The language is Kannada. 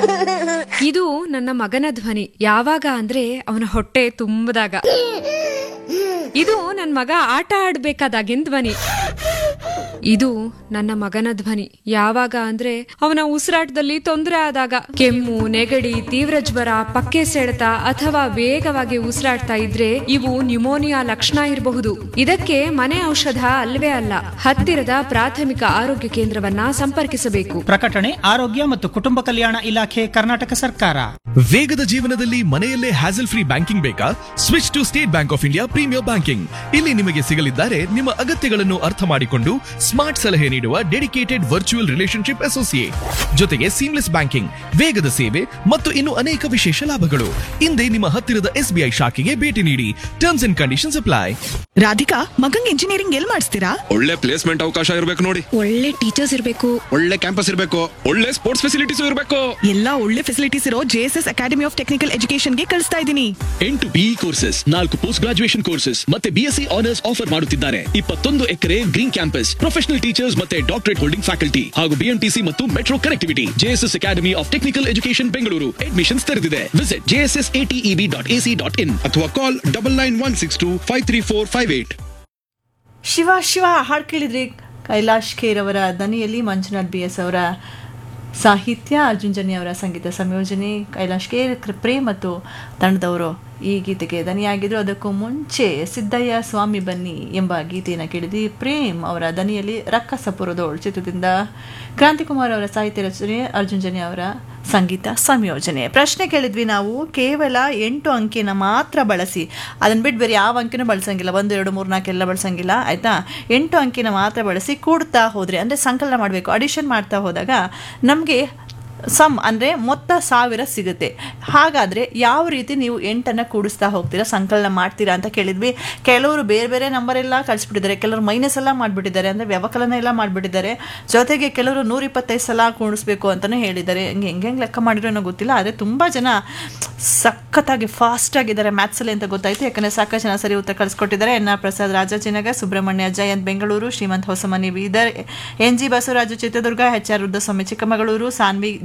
ಇದು ನನ್ನ ಮಗನ ಧ್ವನಿ ಯಾವಾಗ ಅಂದ್ರೆ ಅವನ ಹೊಟ್ಟೆ ತುಂಬದಾಗ ಇದು ನನ್ನ ಮಗ ಆಟ ಆಡ್ಬೇಕಾದಾಗಿನ ಧ್ವನಿ ಇದು ನನ್ನ ಮಗನ ಧ್ವನಿ ಯಾವಾಗ ಅಂದ್ರೆ ಅವನ ಉಸಿರಾಟದಲ್ಲಿ ತೊಂದರೆ ಆದಾಗ ಕೆಮ್ಮು ನೆಗಡಿ ತೀವ್ರ ಜ್ವರ ಪಕ್ಕೆ ಸೆಳೆತ ಅಥವಾ ವೇಗವಾಗಿ ಉಸಿರಾಡ್ತಾ ಇದ್ರೆ ಇವು ನ್ಯುಮೋನಿಯಾ ಲಕ್ಷಣ ಇರಬಹುದು ಇದಕ್ಕೆ ಮನೆ ಔಷಧ ಅಲ್ವೇ ಅಲ್ಲ ಹತ್ತಿರದ ಪ್ರಾಥಮಿಕ ಆರೋಗ್ಯ ಕೇಂದ್ರವನ್ನ ಸಂಪರ್ಕಿಸಬೇಕು ಪ್ರಕಟಣೆ ಆರೋಗ್ಯ ಮತ್ತು ಕುಟುಂಬ ಕಲ್ಯಾಣ ಇಲಾಖೆ ಕರ್ನಾಟಕ ಸರ್ಕಾರ ವೇಗದ ಜೀವನದಲ್ಲಿ ಮನೆಯಲ್ಲೇ ಹ್ಯಾಸಲ್ ಫ್ರೀ ಬ್ಯಾಂಕಿಂಗ್ ಬೇಕಾ switch to State Bank of India premier banking ಇಲ್ಲಿ ನಿಮಗೆ ಸಿಗಲಿದ್ದಾರೆ ನಿಮ್ಮ ಅಗತ್ಯಗಳನ್ನು ಅರ್ಥ ಮಾಡಿಕೊಂಡು ಸ್ಮಾರ್ಟ್ ಸಲಹೆ ನೀಡುವ ಡೆಡಿಕೇಟೆಡ್ ವರ್ಚುವಲ್ ರಿಲೇಶನ್ಶಿಪ್ ಅಸೋಸಿಯೇಟ್ ಜೊತೆಗೆ ಸೀಮ್ಲೆಸ್ ಬ್ಯಾಂಕಿಂಗ್ ವೇಗದ ಸೇವೆ ಮತ್ತು ಇನ್ನು ಅನೇಕ ವಿಶೇಷ ಲಾಭಗಳು ಹಿಂದೆ ನಿಮ್ಮ ಹತ್ತಿರದ ಎಸ್ಬಿಐ ಶಾಖೆಗೆ ಭೇಟಿ ನೀಡಿ terms and conditions apply Radhika ಮಗಂಗ್ ಇಂಜಿನಿಯರಿಂಗ್ ಎಲ್ ಮಾಡಿಸ್ತೀರಾ ಒಳ್ಳೆ ಪ್ಲೇಸ್ಮೆಂಟ್ ಅವಕಾಶ ಇರಬೇಕು ನೋಡಿ ಒಳ್ಳೆ ಟೀಚರ್ಸ್ ಇರಬೇಕು ಒಳ್ಳೆ ಕ್ಯಾಂಪಸ್ ಇರಬೇಕು ಒಳ್ಳೆ ಸ್ಪೋರ್ಟ್ಸ್ ಫೆಸಿಲಿಟೀಸ್ ಇರಬೇಕು ಎಲ್ಲಾ ಒಳ್ಳೆ ಫೆಸಿಲಿಟೀಸ್ ಇರೋ ಜೆಎಸ್ಎಸ್ ಅಕಾಡೆಮಿ ಆಫ್ ಟೆಕ್ನಿಕಲ್ ಎಜುಕೇಶನ್ಗೆ ಕಳಿಸ್ತಾ ಇದ್ದೀನಿ ಎಂಟು ಬಿಇ ಕೋರ್ಸಸ್ ನಾಲ್ಕು ಪೋಸ್ಟ್ ಗ್ರಾಜುಯೇಷನ್ ಕೋರ್ಸಸ್ ಮತ್ತೆ ಬಿಎಸ್ಸಿ ಆನರ್ಸ್ ಆಫರ್ ಮಾಡುತ್ತಿದ್ದಾರೆ ಇಪ್ಪತ್ತೊಂದು acre green campus professional teachers ಮತ್ತೆ ಡಾಕ್ಟರೇಟ್ ಹೋಲ್ಡಿಂಗ್ ಫ್ಯಾಕಲ್ಟಿ ಹಾಗೂ ಬಿಎಂಟಿಸಿ ಮತ್ತು metro connectivity JSS academy of technical education Bengaluru admissions ತೆರೆದಿದೆ visit JSS ATEB dot AC dot in ಅಥವಾ call double nine one six two five three four five eight Shiva Shiva ಹಾಡು ಕೇಳಿದ್ರಿ ಕೈಲಾಶ್ ಖೇರ್ ಅವರ ದನಿಯಲ್ಲಿ ಮಂಜುನಾಥ್ ಬಿ ಎಸ್ ಅವರ ಸಾಹಿತ್ಯ ಅರ್ಜುನ್ ಜನಿ ಅವರ ಸಂಗೀತ ಸಂಯೋಜನೆ ಕೈಲಾಶ್ ಖೇರ್ ಕೃಪ್ರೆ ಮತ್ತು ತಂಡದವರು ಈ ಗೀತೆಗೆ ದನಿಯಾಗಿದ್ರು ಅದಕ್ಕೂ ಮುಂಚೆ ಸಿದ್ದಯ್ಯ ಸ್ವಾಮಿ ಬನ್ನಿ ಎಂಬ ಗೀತೆಯನ್ನು ಕೇಳಿದ್ವಿ ಪ್ರೇಮ್ ಅವರ ದನಿಯಲ್ಲಿ ರಕ್ಕಸಪುರದೋಳ್ ಚಿತ್ರದಿಂದ ಕ್ರಾಂತಿಕುಮಾರ್ ಅವರ ಸಾಹಿತ್ಯ ರಚನೆ ಅರ್ಜುನ್ ಜನಿ ಅವರ ಸಂಗೀತ ಸಂಯೋಜನೆ ಪ್ರಶ್ನೆ ಕೇಳಿದ್ವಿ ನಾವು ಕೇವಲ ಎಂಟು ಅಂಕಿನ ಮಾತ್ರ ಬಳಸಿ ಅದನ್ನ ಬಿಟ್ಟು ಬೇರೆ ಯಾವ ಅಂಕಿನೂ ಬಳಸಂಗಿಲ್ಲ ಒಂದು ಎರಡು ಮೂರು ನಾಲ್ಕು ಎಲ್ಲ ಬಳಸಂಗಿಲ್ಲ ಆಯ್ತಾ ಎಂಟು ಅಂಕಿನ ಮಾತ್ರ ಬಳಸಿ ಕೂಡ್ತಾ ಹೋದ್ರೆ ಅಂದರೆ ಸಂಕಲನ ಮಾಡಬೇಕು ಅಡಿಷನ್ ಮಾಡ್ತಾ ಹೋದಾಗ ನಮಗೆ ಸಮ್ ಅಂದರೆ ಮೊತ್ತ ಸಾವಿರ ಸಿಗುತ್ತೆ ಹಾಗಾದರೆ ಯಾವ ರೀತಿ ನೀವು ಎಂಟನ್ನು ಕೂಡಿಸ್ತಾ ಹೋಗ್ತೀರಾ ಸಂಕಲನ ಮಾಡ್ತೀರಾ ಅಂತ ಕೇಳಿದ್ವಿ ಕೆಲವರು ಬೇರೆ ಬೇರೆ ನಂಬರ್ ಎಲ್ಲ ಕಳಿಸ್ಬಿಟ್ಟಿದ್ದಾರೆ ಕೆಲವರು ಮೈನಸ್ ಎಲ್ಲ ಮಾಡಿಬಿಟ್ಟಿದ್ದಾರೆ ಅಂದರೆ ವ್ಯವಕಲನ ಎಲ್ಲ ಮಾಡಿಬಿಟ್ಟಿದ್ದಾರೆ ಜೊತೆಗೆ ಕೆಲವರು ನೂರ ಇಪ್ಪತ್ತೈದು ಸಲ ಕೂಡಿಸ್ಬೇಕು ಅಂತಲೂ ಹೇಳಿದ್ದಾರೆ ಹಂಗೆ ಹೆಂಗೆ ಹೆಂಗೆ ಲೆಕ್ಕ ಮಾಡಿರೋ ಏನೋ ಗೊತ್ತಿಲ್ಲ ಆದರೆ ತುಂಬ ಜನ ಸಖತ್ತಾಗಿ ಫಾಸ್ಟ್ ಆಗಿದ್ದಾರೆ ಮ್ಯಾಥ್ಸಲ್ಲಿ ಅಂತ ಗೊತ್ತಾಯ್ತು ಯಾಕಂದರೆ ಸಾಕಷ್ಟು ಜನ ಸರಿ ಉತ್ತರ ಕಳಿಸ್ಕೊಟ್ಟಿದ್ದಾರೆ N R Prasad Rajajinagar Subrahmanya Jayanth Bengaluru Shrimanth Hosamani Bidar N G Basavaraju Chitradurga H R Rudraswamy Chikkamagaluru Saanvi